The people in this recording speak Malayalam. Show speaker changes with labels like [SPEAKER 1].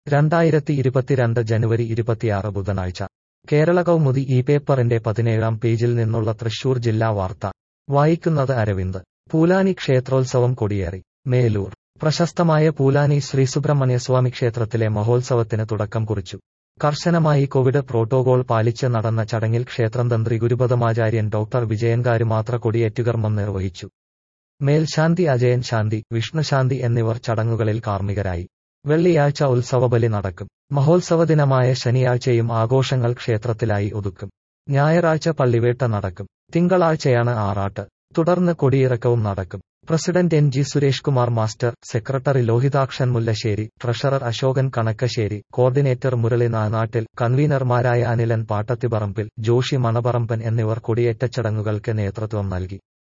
[SPEAKER 1] രണ്ടായിരത്തി ഇരുപത്തിരണ്ട് ജനുവരി ഇരുപത്തിയാറ് ബുധനാഴ്ച കേരള കൗമുദി ഈ പേപ്പറിന്റെ പതിനേഴാം പേജിൽ നിന്നുള്ള തൃശൂർ ജില്ലാ വാർത്ത വായിക്കുന്നത് അരവിന്ദ് പൂലാനി ക്ഷേത്രോത്സവം കൊടിയേറി മേലൂർ പ്രശസ്തമായ പൂലാനി ശ്രീസുബ്രഹ്മണ്യസ്വാമി ക്ഷേത്രത്തിലെ മഹോത്സവത്തിന് തുടക്കം കുറിച്ചു കർശനമായി കോവിഡ് പ്രോട്ടോകോൾ പാലിച്ച് നടന്ന ചടങ്ങിൽ ക്ഷേത്രം തന്ത്രി ഗുരുപദമാചാര്യൻ ഡോക്ടർ വിജയൻകാരുമാത്ര കൊടിയേറ്റുകർമ്മം നിർവഹിച്ചു മേൽശാന്തി അജയൻ ശാന്തി വിഷ്ണുശാന്തി എന്നിവർ ചടങ്ങുകളിൽ കാർമ്മികരായി വെള്ളിയാഴ്ച ഉത്സവബലി നടക്കും മഹോത്സവ ദിനമായ ശനിയാഴ്ചയും ആഘോഷങ്ങൾ ക്ഷേത്രത്തിലായി ഒതുക്കും ഞായറാഴ്ച പള്ളിവേട്ട നടക്കും തിങ്കളാഴ്ചയാണ് ആറാട്ട് തുടർന്ന് കൊടിയിറക്കവും നടക്കും president N G Suresh Kumar master secretary Lohithakshan Mullassery treasurer Ashokan Kanakkassery coordinator Murali Nanattil കൺവീനർമാരായ അനിലൻ പാട്ടത്തിപ്പറമ്പിൽ ജോഷി മണപറമ്പൻ എന്നിവർ കൊടിയേറ്റ ചടങ്ങുകൾക്ക് നേതൃത്വം നൽകി